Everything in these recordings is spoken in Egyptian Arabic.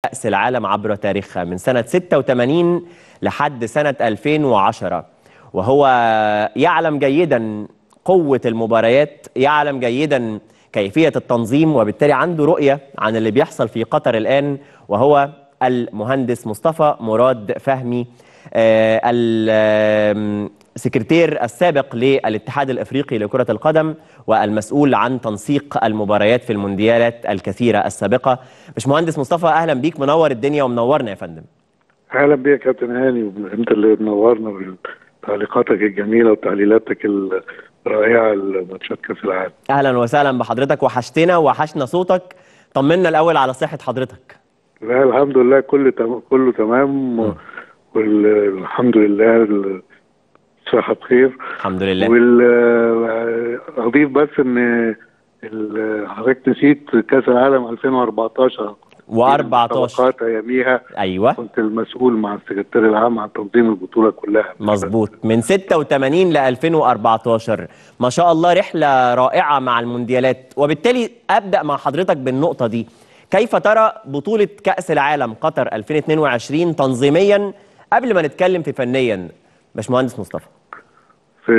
كأس العالم عبر تاريخها من سنة 86 لحد سنة 2010 وهو يعلم جيدا قوة المباريات يعلم جيدا كيفية التنظيم وبالتالي عنده رؤية عن اللي بيحصل في قطر الآن وهو المهندس مصطفى مراد فهمي آه، السكرتير السابق للاتحاد الافريقي لكره القدم والمسؤول عن تنسيق المباريات في المونديالات الكثيره السابقه باشمهندس مصطفى اهلا بيك منور الدنيا ومنورنا يا فندم اهلا بيك يا كابتن هاني انت اللي منورنا بتعليقاتك الجميله وتحليلاتك الرائعه لماتشات كاس العالم اهلا وسهلا بحضرتك وحشتنا وحشنا صوتك طمنا الاول على صحه حضرتك لا الحمد لله كل تم... كله تمام والحمد لله الصحة بخير الحمد لله وال اضيف بس ان ال- حضرتك نسيت كاس العالم 2014 و14 اياميها ايوه كنت المسؤول مع السكرتير العام عن تنظيم البطوله كلها مظبوط من 86 ل 2014 ما شاء الله رحله رائعه مع المونديالات وبالتالي ابدا مع حضرتك بالنقطه دي كيف ترى بطوله كاس العالم قطر 2022 تنظيميا قبل ما نتكلم في فنيا باشمهندس مصطفى في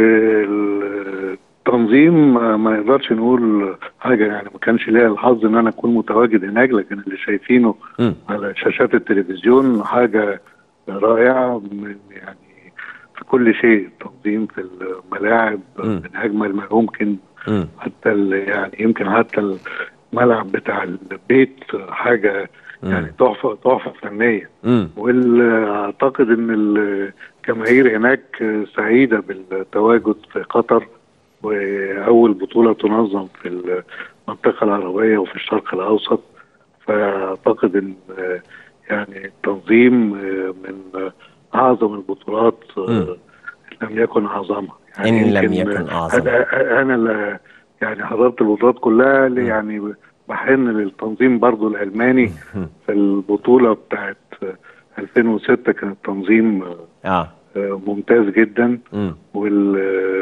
التنظيم ما- ما نقدرش نقول حاجه يعني ما كانش ليا الحظ ان انا اكون متواجد هناك لكن اللي شايفينه مم. على شاشات التلفزيون حاجه رائعه من يعني في كل شيء تنظيم في الملاعب مم. من اجمل ما يمكن مم. حتى ال- يعني يمكن حتى الملعب بتاع البيت حاجه يعني تحفه تحفه فنيه مم. واعتقد ان الجماهير هناك سعيده بالتواجد في قطر واول بطوله تنظم في المنطقه العربيه وفي الشرق الاوسط فاعتقد ان يعني التنظيم من اعظم البطولات مم. لم يكن اعظمها إن لم يمكن يكن أعظمها. انا انا لا- يعني حضرت البطولات كلها اللي يعني بحن للتنظيم برضو الالماني في البطوله بتاعت 2006 كان التنظيم اه ممتاز جدا مم. وال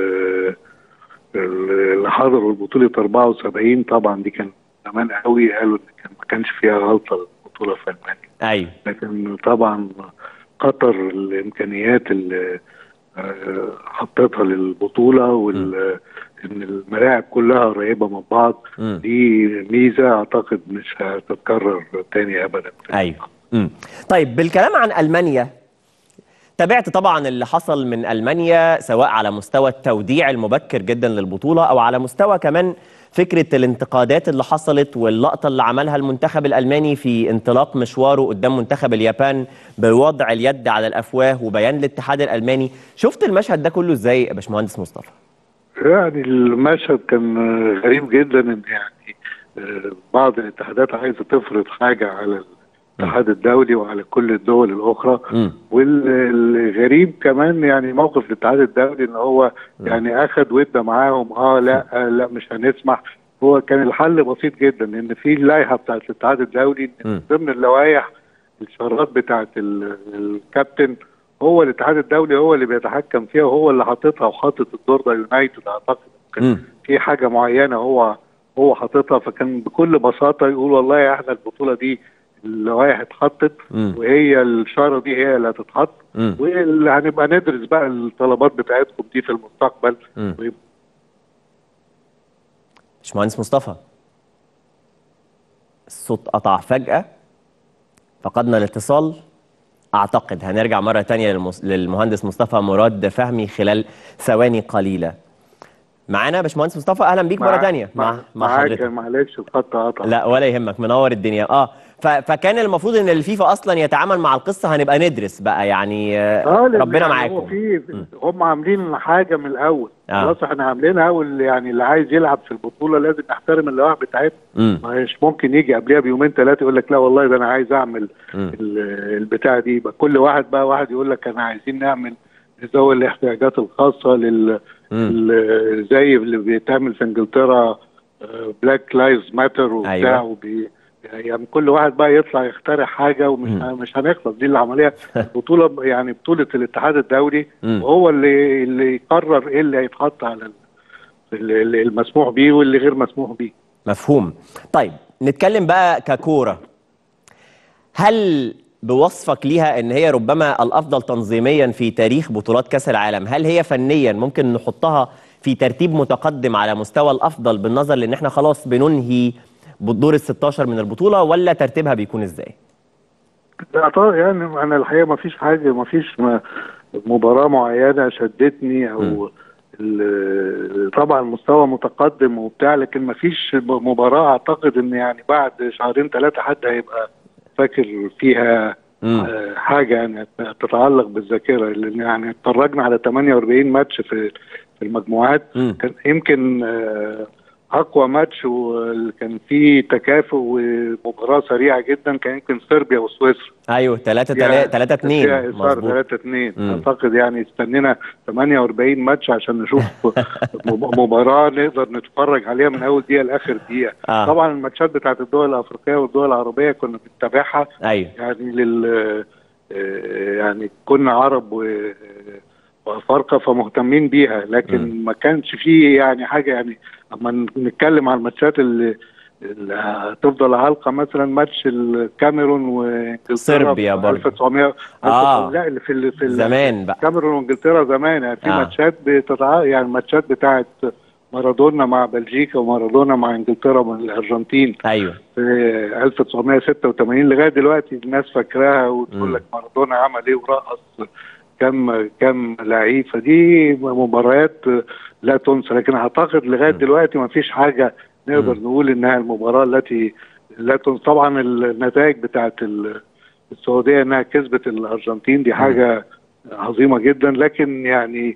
اللي حضروا البطوله 74 طبعا دي كان زمان قوي قالوا ان كان ما كانش فيها غلطه البطوله في المانيا ايوه لكن طبعا قطر الامكانيات اللي آه، حطتها للبطوله وال ان الملاعب كلها قريبه من بعض مم. دي ميزه اعتقد مش هتتكرر تاني ابدا ايوه مم. طيب بالكلام عن المانيا تابعت طبعا اللي حصل من المانيا سواء على مستوى التوديع المبكر جدا للبطوله او على مستوى كمان فكره الانتقادات اللي حصلت واللقطه اللي عملها المنتخب الالماني في انطلاق مشواره قدام منتخب اليابان بوضع اليد على الافواه وبيان الاتحاد الالماني شفت المشهد ده كله ازاي يا باشمهندس مصطفى يعني المشهد كان غريب جدا ان يعني آه، بعض الاتحادات عايزه تفرض حاجه على الاتحاد الدولي وعلى كل الدول الاخرى مم. والغريب كمان يعني موقف الاتحاد الدولي ان هو يعني اخذ وده معاهم اه لا آه لا مش هنسمح هو كان الحل بسيط جدا ان في اللائحه بتاعت الاتحاد الدولي إن مم. ضمن اللوائح الشرارات بتاعت ال- الكابتن هو الاتحاد الدولي هو اللي بيتحكم فيها وهو اللي حاططها وحاطط الدور ده يونايتد اعتقد كان مم. في حاجه معينه هو هو حاططها فكان بكل بساطه يقول والله احنا البطوله دي اللوائح اتحطت مم. وهي الشاره دي هي اللي هتتحط مم. واللي هنبقى ندرس بقى الطلبات بتاعتكم دي في المستقبل مم. ويبقى باشمهندس مصطفى الصوت قطع فجأة فقدنا الاتصال أعتقد هنرجع مرة تانية للمس... للمهندس مصطفى مراد فهمي خلال ثواني قليلة معانا باشمهندس مصطفى أهلا بيك مرة تانية مع مع معاك حضرتك معلش الخط قطع لا ولا يهمك منور الدنيا اه ف... فكان المفروض ان الفيفا اصلا يتعامل مع القصه هنبقى ندرس بقى يعني آه، اه لأن ربنا يعني معاكم هو في هم عاملين حاجه من الاول آه. خلاص احنا عاملينها واللي يعني اللي عايز يلعب في البطوله لازم نحترم اللوائح بتاعتنا مم. مش ممكن يجي قبلها بيومين ثلاثه يقول لك لا والله ده انا عايز اعمل مم. ال- البتاع دي يبقى كل واحد بقى واحد يقول لك انا عايزين نعمل ذوي الاحتياجات الخاصه لل مم. ال- زي اللي بيتعمل في انجلترا بلاك لايفز ماتر وبتاع أيوة. وبي يعني كل واحد بقى يطلع يخترع حاجه ومش مم. مش هنخلص دي العمليه البطوله يعني بطوله الاتحاد الدولي مم. وهو اللي اللي يقرر ايه اللي هيتحط على ال- ال- المسموح بيه واللي غير مسموح بيه مفهوم طيب نتكلم بقى ككوره هل بوصفك ليها ان هي ربما الافضل تنظيميا في تاريخ بطولات كاس العالم هل هي فنيا ممكن نحطها في ترتيب متقدم على مستوى الافضل بالنظر لان احنا خلاص بننهي بالدور ال 16 من البطوله ولا ترتيبها بيكون ازاي لا طبعا يعني انا الحقيقه ما فيش حاجه ما فيش م- مباراه معينه شدتني او ال- طبعا مستوى متقدم وبتاع لكن ما فيش مباراه اعتقد ان يعني بعد شهرين ثلاثه حد هيبقى فاكر فيها مم. آه، حاجه يعني تتعلق بالذاكره لان يعني اتفرجنا على 48 ماتش في في المجموعات مم. كان يمكن آه، اقوى ماتش وكان فيه تكافؤ ومباراه سريعه جدا كان يمكن صربيا وسويسرا ايوه 3 فيها- 3 2 فيها اثار مظبوط 3 2 مم. اعتقد يعني استنينا 48 ماتش عشان نشوف مب- مباراه نقدر نتفرج عليها من اول دقيقه لاخر دقيقه آه. طبعا الماتشات بتاعت الدول الافريقيه والدول العربيه كنا بنتابعها ايوه يعني لل آه، يعني كنا عرب و- وافارقه فمهتمين بيها لكن مم. ما كانش فيه يعني حاجه يعني اما نتكلم على الماتشات اللي اللي هتفضل علقه مثلا ماتش الكاميرون وانجلترا صربيا في برضه. 1900 آه. لا اللي في ال- في ال- زمان بقى الكاميرون وانجلترا زمان يعني في آه. ماتشات بتتع... يعني الماتشات بتاعت مارادونا مع بلجيكا ومارادونا مع انجلترا ومع الارجنتين ايوه في 1986 لغايه دلوقتي الناس فاكراها وتقول مم. لك مارادونا عمل ايه ورقص كم كم لعيب فدي مباريات لا تنسى لكن اعتقد لغايه دلوقتي ما فيش حاجه نقدر مم. نقول انها المباراه التي لا تنسى طبعا النتائج بتاعت ال- السعوديه انها كسبت الارجنتين دي حاجه عظيمه جدا لكن يعني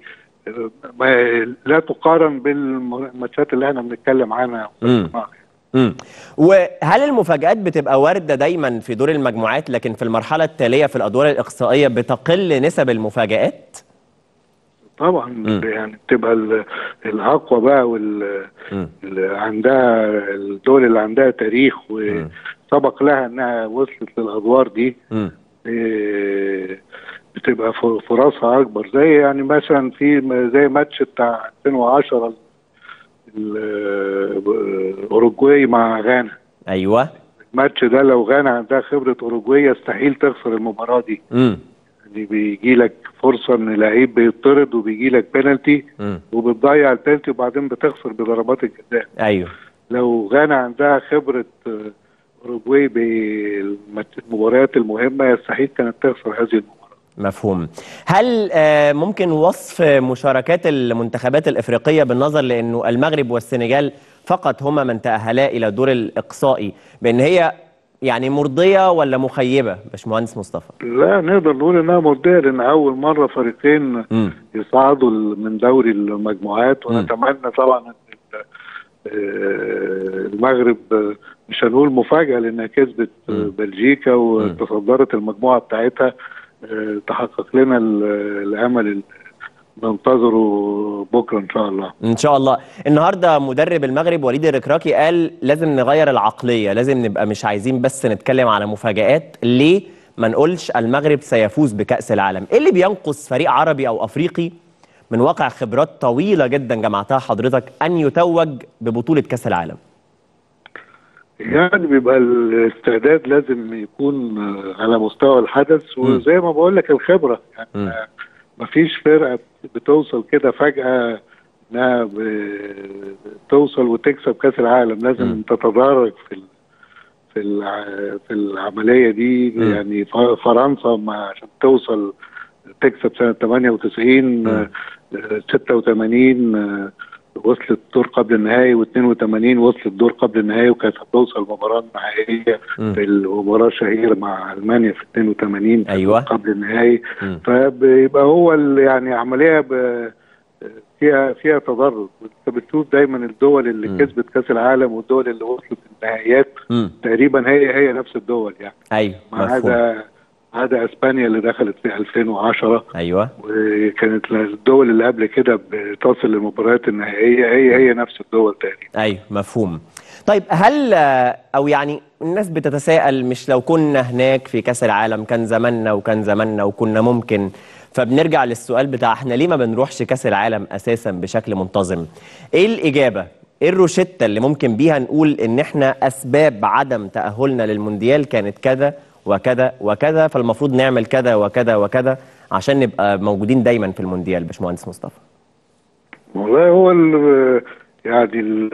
ما لا تقارن بالماتشات اللي احنا بنتكلم عنها مم. امم وهل المفاجآت بتبقى واردة دايما في دور المجموعات لكن في المرحلة التالية في الأدوار الإقصائية بتقل نسب المفاجآت؟ طبعا مم. يعني بتبقى ال- الاقوى بقى وال مم. اللي عندها الدول اللي عندها تاريخ مم. وسبق لها انها وصلت للادوار دي مم. إيه، بتبقى ف- فرصها اكبر زي يعني مثلا في م- زي ماتش بتاع 2010 ال- اوروجواي مع غانا أيوه الماتش ده لو غانا عندها خبره اوروجواي يستحيل تخسر المباراه دي امم يعني بيجي لك فرصه ان لعيب بيطرد وبيجي لك بينالتي امم وبتضيع البينالتي وبعدين بتخسر بضربات الجزاء أيوه لو غانا عندها خبره آه، اوروجواي بالمباريات المهمه يستحيل كانت تخسر هذه المباراه مفهوم هل آه، ممكن وصف مشاركات المنتخبات الإفريقية بالنظر لأنه المغرب والسنغال فقط هما من تأهلا إلى دور الإقصائي بأن هي يعني مرضية ولا مخيبة باشمهندس مصطفى؟ لا نقدر نقول انها مرضيه لان اول مره فريقين امم يصعدوا من دوري المجموعات ونتمنى طبعا ان ال- آه، المغرب آه، مش هنقول مفاجاه لانها كسبت آه، مم. بلجيكا وتصدرت المجموعه بتاعتها آه، تحقق لنا ال- الامل اللي ننتظره بكره ان شاء الله ان شاء الله النهارده مدرب المغرب وليد الركراكي قال لازم نغير العقليه لازم نبقى مش عايزين بس نتكلم على مفاجآت ليه ما نقولش المغرب سيفوز بكأس العالم ايه اللي بينقص فريق عربي او افريقي من واقع خبرات طويله جدا جمعتها حضرتك ان يتوج ببطوله كأس العالم يعني بيبقى الاستعداد لازم يكون آه، على مستوى الحدث مم. وزي ما بقول لك الخبره يعني مم. آه، مفيش فرقه بتوصل كده فجاه انها ب- توصل وتكسب كاس العالم لازم مم. تتدرج في ال- في الع- في العمليه دي مم. يعني ف- فرنسا ما عشان توصل تكسب سنه 98 آه، آه، 86 آه، وصلت دور قبل النهائي و82 وصلت دور قبل النهائي وكانت هتوصل المباراه النهائيه مم. في المباراه الشهيره مع المانيا في 82 أيوة. قبل النهائي مم. فبيبقى هو ال- يعني عمليه ب- فيها فيها تدرج انت بتشوف دايما الدول اللي مم. كسبت كاس العالم والدول اللي وصلت النهائيات امم تقريبا هي هي نفس الدول يعني ايوه ما مفهوم عدا عدا اسبانيا اللي دخلت في 2010 ايوه وكانت الدول اللي قبل كده بتصل للمباريات النهائيه هي هي نفس الدول تقريبا ايوه مفهوم طيب هل آه، او يعني الناس بتتساءل مش لو كنا هناك في كاس العالم كان زماننا وكان زماننا وكنا ممكن فبنرجع للسؤال بتاع احنا ليه ما بنروحش كاس العالم اساسا بشكل منتظم ايه الاجابه ايه الروشته اللي ممكن بيها نقول ان احنا اسباب عدم تاهلنا للمونديال كانت كذا وكذا وكذا فالمفروض نعمل كذا وكذا وكذا عشان نبقى موجودين دايما في المونديال باشمهندس مصطفى والله هو ال يعني ال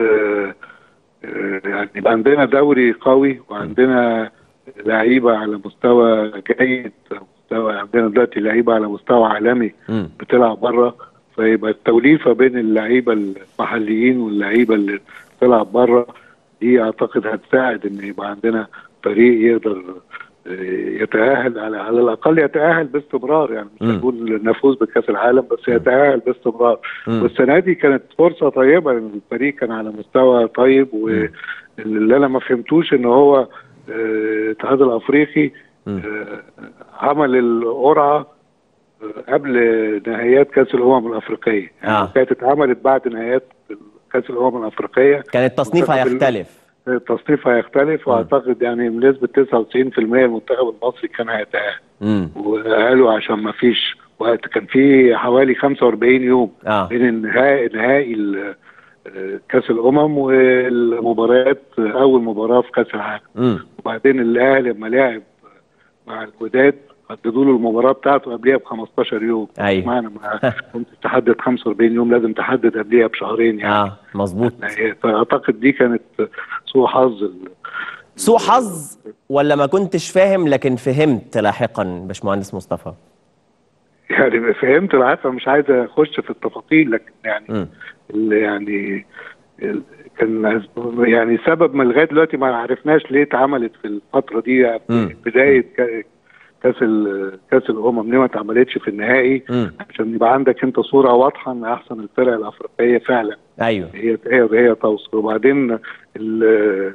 يعني يبقى عندنا دوري قوي وعندنا لعيبه على مستوى جيد مستوى عندنا دلوقتي لعيبه على مستوى عالمي مم. بتلعب بره فيبقى التوليفه بين اللعيبه المحليين واللعيبه اللي بتلعب بره دي اعتقد هتساعد ان يبقى عندنا فريق يقدر آه، يتأهل على على الأقل يتأهل باستمرار يعني مش مم. هنقول نفوز بكأس العالم بس يتأهل باستمرار مم. والسنة دي كانت فرصة طيبة لأن الفريق كان على مستوى طيب واللي أنا ما فهمتوش إن هو آه، الاتحاد الأفريقي مم. آه، عمل القرعة آه، قبل نهائيات كأس الأمم الأفريقية يعني آه. كانت اتعملت بعد نهائيات كأس الأمم الأفريقية كان التصنيف منتخب ال- هيختلف التصنيف هيختلف واعتقد يعني بنسبه 99% المنتخب المصري كان هيتاهل مم. وقالوا عشان ما فيش وقت كان في حوالي 45 يوم اه بين النهائي نهائي ال- آه، كاس الامم والمباريات اول مباراه في كاس العالم مم. وبعدين الاهلي لما لعب مع الوداد حددوا له المباراه بتاعته قبلها ب 15 يوم أيوة. معنى ما كنت تحدد 45 يوم لازم تحدد قبلها بشهرين يعني اه مظبوط يعني فاعتقد دي كانت سوء حظ ال- سوء حظ ولا ما كنتش فاهم لكن فهمت لاحقا باشمهندس مصطفى يعني فهمت العفة مش عايز اخش في التفاصيل لكن يعني مم. ال- يعني ال- كان يعني سبب ما لغايه دلوقتي ما عرفناش ليه اتعملت في الفتره دي يعني مم. بدايه ك- كاس ال- كاس الامم ليه ما اتعملتش في النهائي مم. عشان يبقى عندك انت صوره واضحه ان احسن الفرق الافريقيه فعلا ايوه هي هي هي توصل وبعدين ال-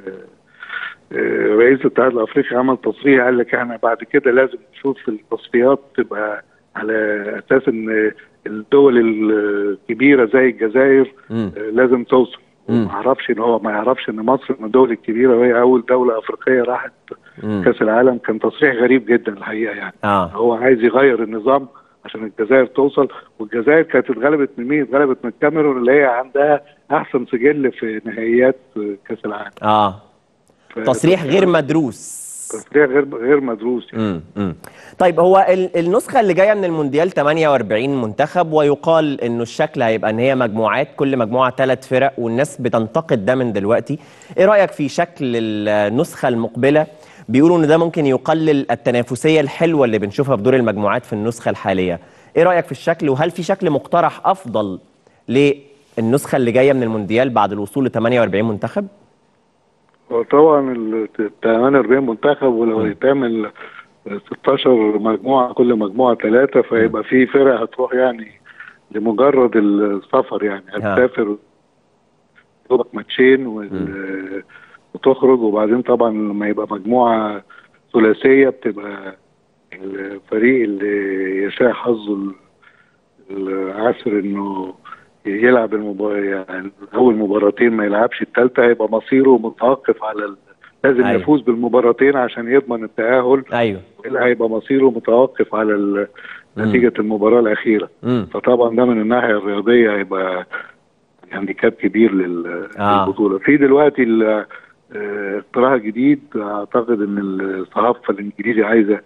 آه، رئيس الاتحاد الافريقي عمل تصريح قال لك احنا بعد كده لازم نشوف التصفيات تبقى على اساس ان الدول الكبيره زي الجزائر مم. آه، لازم توصل مم. ما يعرفش ان هو ما يعرفش ان مصر من الدول الكبيره وهي اول دوله افريقيه راحت مم. كاس العالم كان تصريح غريب جدا الحقيقه يعني اه هو عايز يغير النظام عشان الجزائر توصل والجزائر كانت اتغلبت من مين؟ اتغلبت من الكاميرون اللي هي عندها احسن سجل في نهائيات كاس العالم. اه ف- تصريح غير مدروس تصريح غير غير مدروس يعني. امم امم طيب هو ال- النسخه اللي جايه من المونديال 48 منتخب ويقال انه الشكل هيبقى ان هي مجموعات كل مجموعه ثلاث فرق والناس بتنتقد ده من دلوقتي ايه رايك في شكل النسخه المقبله بيقولوا ان ده ممكن يقلل التنافسيه الحلوه اللي بنشوفها في دور المجموعات في النسخه الحاليه ايه رايك في الشكل وهل في شكل مقترح افضل للنسخه اللي جايه من المونديال بعد الوصول ل 48 منتخب وطبعا ال 48 منتخب ولو يتعمل 16 مجموعه كل مجموعه ثلاثه فيبقى في فرق هتروح يعني لمجرد السفر يعني هتسافر دوبك ماتشين وال- وتخرج وبعدين طبعا لما يبقى مجموعه ثلاثيه بتبقى الفريق اللي يشاء حظه ال- العسر انه يلعب المباراة يعني اول مباراتين ما يلعبش الثالثه هيبقى مصيره متوقف على ال... لازم أيوة. يفوز بالمباراتين عشان يضمن التاهل ايوه والا هيبقى مصيره متوقف على ال... نتيجه المباراه الاخيره امم فطبعا ده من الناحيه الرياضيه هيبقى هانديكاب كبير لل- آه. للبطوله في دلوقتي ال- آه، اقتراح جديد اعتقد ان الصحافه الانجليزي عايزه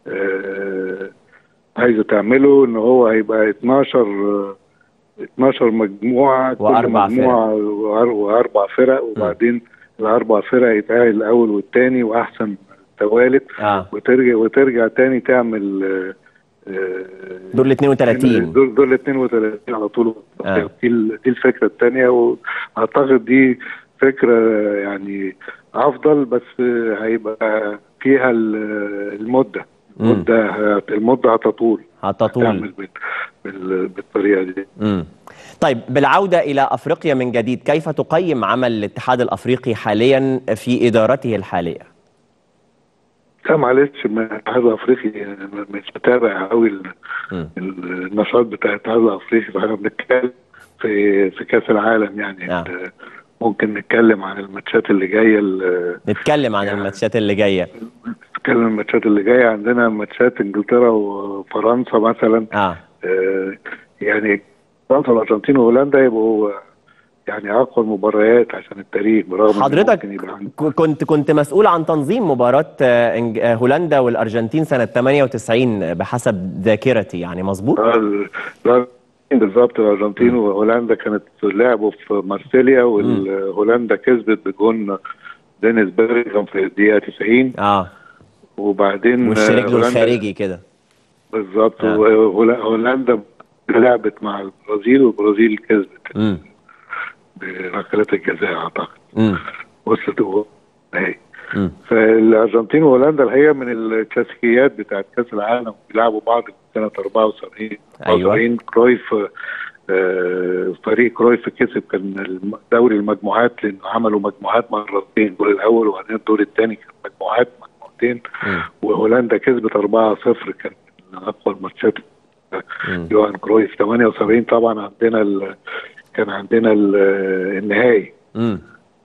آه، عايزه تعمله ان هو هيبقى 12 آه، 12 مجموعه كل وأربع مجموعه وأر- واربع فرق وبعدين الاربع فرق يتاهل الاول والثاني واحسن توالت اه وترجع وترجع تاني تعمل آه، آه، دور ال 32 دول دول 32 على طول آه. دي ال- دي الفكره الثانيه واعتقد دي فكره يعني افضل بس هيبقى فيها ال- المده مم. المده المده هتطول هتطول تعمل بال- بال- بالطريقه دي مم. طيب بالعودة إلى أفريقيا من جديد كيف تقيم عمل الاتحاد الأفريقي حاليا في إدارته الحالية؟ لا معلش ما الاتحاد الافريقي مش متابع قوي مم. النشاط بتاع الاتحاد الافريقي فاحنا بنتكلم في في كاس العالم يعني آه. ممكن نتكلم عن الماتشات اللي جايه ال- نتكلم عن يعني- الماتشات اللي جاية نتكلم عن الماتشات اللي جايه عندنا ماتشات انجلترا وفرنسا مثلا آه آه، يعني فرنسا والارجنتين وهولندا يبقوا يعني اقوى المباريات عشان التاريخ برغم إن حضرتك ممكن يبقى عن- ك- كنت كنت مسؤول عن تنظيم مباراة آه، إنج- آه، هولندا والأرجنتين سنة 98 بحسب ذاكرتي يعني مظبوط؟ آه، ال- الأرجنتين بالظبط الارجنتين وهولندا كانت لعبوا في مارسيليا وهولندا كسبت بجون دينيس بيرغام في الدقيقه 90 اه وبعدين وش آه، رجله هولندا- الخارجي كده بالظبط آه. وهولندا لعبت مع البرازيل والبرازيل كسبت امم بركلات الجزاء اعتقد امم وصلت هو اهي امم فالارجنتين وهولندا الحقيقه من الكلاسيكيات بتاعت كاس العالم بيلعبوا بعض سنه 74 أيوة. 74 كرويف آه، فريق كرويف كسب كان الم- دوري المجموعات لانه عملوا مجموعات مرتين الدور الاول وبعدين الدور الثاني كان مجموعات مجموعتين مم. وهولندا كسبت 4-0 كان من اقوى الماتشات مم. يوهان كرويف 78 طبعا عندنا ال... كان عندنا ال... النهائي امم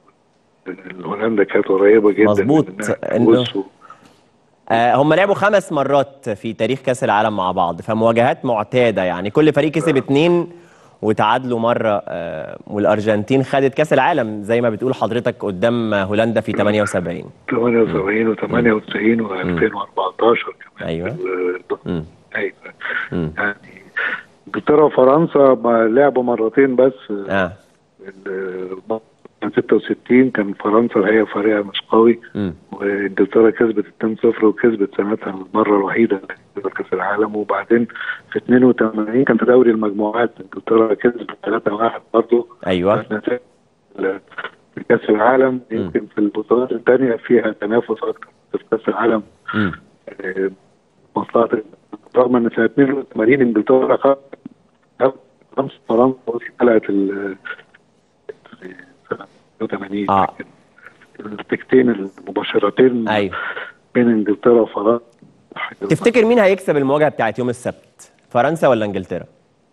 هولندا كانت قريبه جدا مظبوط. من إنها إنه- تفوز و- آه هم لعبوا خمس مرات في تاريخ كأس العالم مع بعض فمواجهات معتادة يعني كل فريق كسب اتنين وتعادلوا مرة آه والأرجنتين خدت كأس العالم زي ما بتقول حضرتك قدام هولندا في 78 78 و98 و2014 كمان أيوة. ال- مم. ايوه مم. يعني انجلترا وفرنسا ما لعبوا مرتين بس اه ال- كان 66 كان فرنسا الحقيقه فريقها مش قوي مم. وانجلترا كسبت 2-0 وكسبت سنتها المره الوحيده اللي كسبت كاس العالم وبعدين في 82 كان في دوري المجموعات انجلترا كسبت 3-1 برضه ايوه نتائج ال- في كاس العالم يمكن في البطولات الثانيه فيها تنافس اكتر في كاس العالم مم. آه، مصلحه رغم ان سنه 82 انجلترا خدت خمس فرنسا طلعت ال في سنه 82 آه. لكن النتيجتين المباشرتين ايوه بين انجلترا وفرنسا تفتكر مين هيكسب المواجهة بتاعت يوم السبت فرنسا ولا انجلترا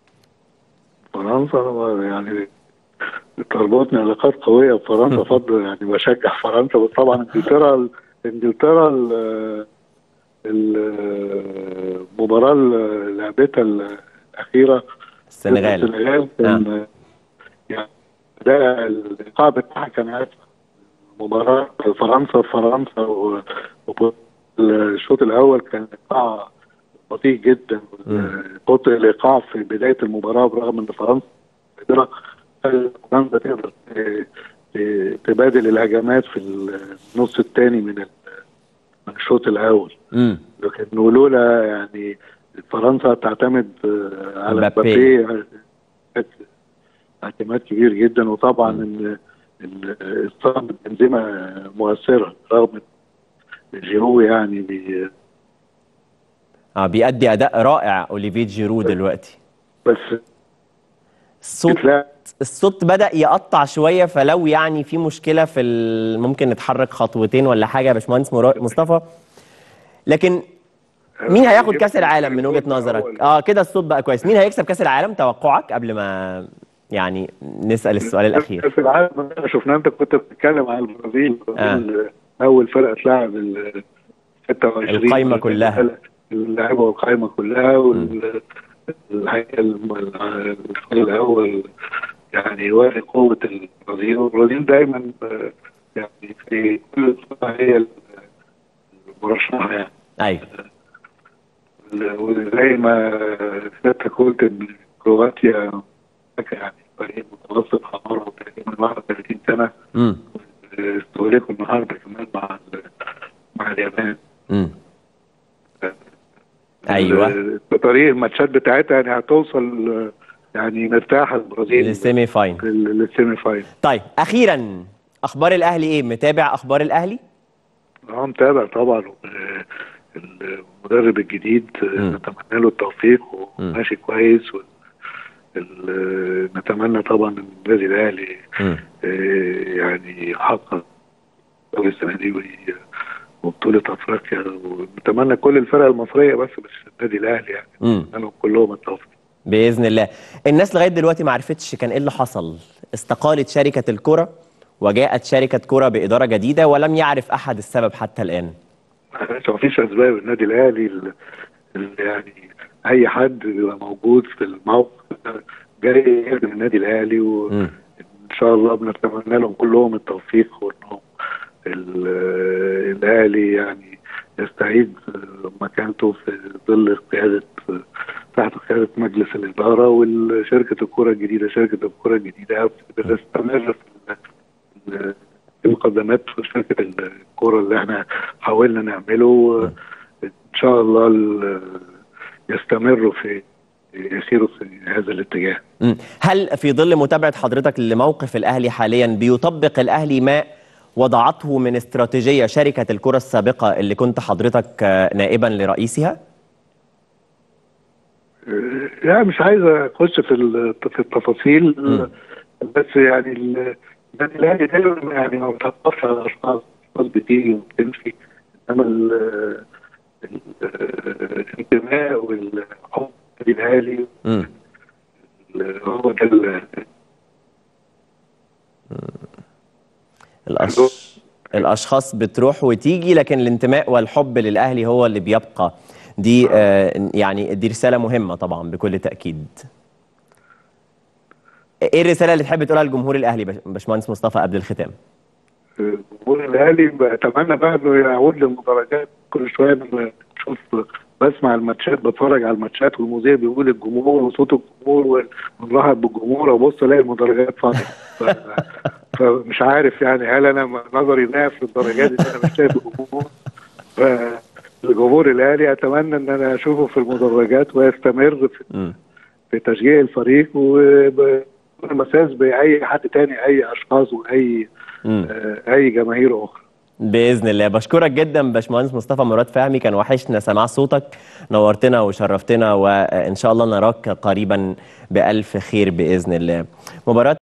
فرنسا هو يعني تربطني علاقات قويه بفرنسا فضل يعني بشجع فرنسا بس طبعا انجلترا انجلترا ال- المباراه اللي لعبتها الاخيره السنغال السنغال كان يعني ده الايقاع بتاعها كان عارف مباراه فرنسا فرنسا و- و- الشوط الاول كان ايقاع بطيء جدا بطء الايقاع في بدايه المباراه برغم ان فرنسا قادره فرنسا تقدر ت- ت- تبادل الهجمات في النص الثاني من ال- من الشوط الاول امم لكن ولولا يعني فرنسا تعتمد آه، على مبابي. مبابي كانت اعتماد كبير جدا وطبعا ان إن اصابه بنزيما مؤثره رغم إن جيرو يعني بي اه بيأدي اداء رائع اوليفيه جيرو دلوقتي بس الصوت بتلاقي الصوت بدأ يقطع شوية فلو يعني في مشكلة في ال... ممكن نتحرك خطوتين ولا حاجة يا باشمهندس مرا- مصطفى لكن مين هياخد كأس العالم من وجهة نظرك؟ اه كده الصوت بقى كويس مين هيكسب كأس العالم توقعك قبل ما يعني نسأل السؤال الأخير كاس العالم احنا شفنا انت كنت بتتكلم عن البرازيل البرازيل اول فرقه تلعب ال 26 القايمة كلها. اللي لعبوا القائمه كلها وال الحقيقه الم- الفريق الاول يعني واخد قوه البرازيل والبرازيل دايما آه، يعني في كل بطولة هي المرشحه يعني ايوه وزي ما سيادتك قلت ان كرواتيا يعني فريق متوسط اعماره تقريبا 31 سنه امم استهلكوا النهارده كمان مع ال- مع اليابان امم ايوه ال- طريق الماتشات بتاعتها يعني هتوصل يعني مرتاحه البرازيل للسيمي فاين لل- للسيمي فاينل طيب اخيرا اخبار الاهلي ايه متابع اخبار الاهلي اه متابع طبعا آه، المدرب الجديد آه، مم. نتمنى له التوفيق مم. وماشي كويس و- ال- نتمنى طبعا ان النادي الاهلي امم آه، يعني يحقق دوري السنه دي وي- وبطوله افريقيا ونتمنى كل الفرق المصريه بس مش النادي الاهلي يعني امم نتمنى لهم كلهم التوفيق باذن الله الناس لغايه دلوقتي ما عرفتش كان ايه اللي حصل استقالت شركه الكره وجاءت شركه كره باداره جديده ولم يعرف احد السبب حتى الان ما فيش اسباب النادي الاهلي ال- ال- يعني اي حد بيبقى موجود في الموقف ده جاي يخدم النادي الاهلي مم. شاء الله بنتمنى لهم كلهم التوفيق وانهم ال- الاهلي يعني يستعيد مكانته في ظل قياده تحت قياده مجلس الاداره وشركه الكره الجديده شركه الكره الجديده بتستمر في ال- في مقدمات شركه الكره اللي احنا حاولنا نعمله ان شاء الله ال- يستمروا في يسيروا في هذا الاتجاه مم. هل في ظل متابعة حضرتك لموقف الأهلي حاليا بيطبق الأهلي ما وضعته من استراتيجية شركة الكرة السابقة اللي كنت حضرتك آه، نائبا لرئيسها؟ لا مش عايز اخش في ال- في التفاصيل بس يعني ال- النادي الاهلي دايما يعني ما بتعرفش على اشخاص اشخاص بتيجي وبتمشي انما ال- ال- الانتماء والحب للنادي الاهلي مم. هو ده ال- الأش... الأشخاص بتروح وتيجي لكن الانتماء والحب للأهلي هو اللي بيبقى دي آه يعني دي رسالة مهمة طبعا بكل تأكيد ايه الرسالة اللي تحب تقولها لجمهور الأهلي باش- باشمهندس مصطفى قبل الختام؟ جمهور الاهلي بتمنى بقى انه يعود للمدرجات كل شويه لما بشوف بسمع الماتشات بتفرج على الماتشات والمذيع بيقول الجمهور وصوت الجمهور ونرحب بالجمهور ابص الاقي المدرجات فاضيه ف- فمش عارف يعني هل انا نظري ضعف للدرجات دي انا مش شايف الجمهور فالجمهور الاهلي اتمنى ان انا اشوفه في المدرجات ويستمر في مم. في تشجيع الفريق ومساس باي حد تاني اي اشخاص واي مم. آه، اي جماهير اخرى باذن الله بشكرك جدا باشمهندس مصطفى مراد فهمي كان وحشنا سماع صوتك نورتنا وشرفتنا وان شاء الله نراك قريبا بالف خير باذن الله مباراه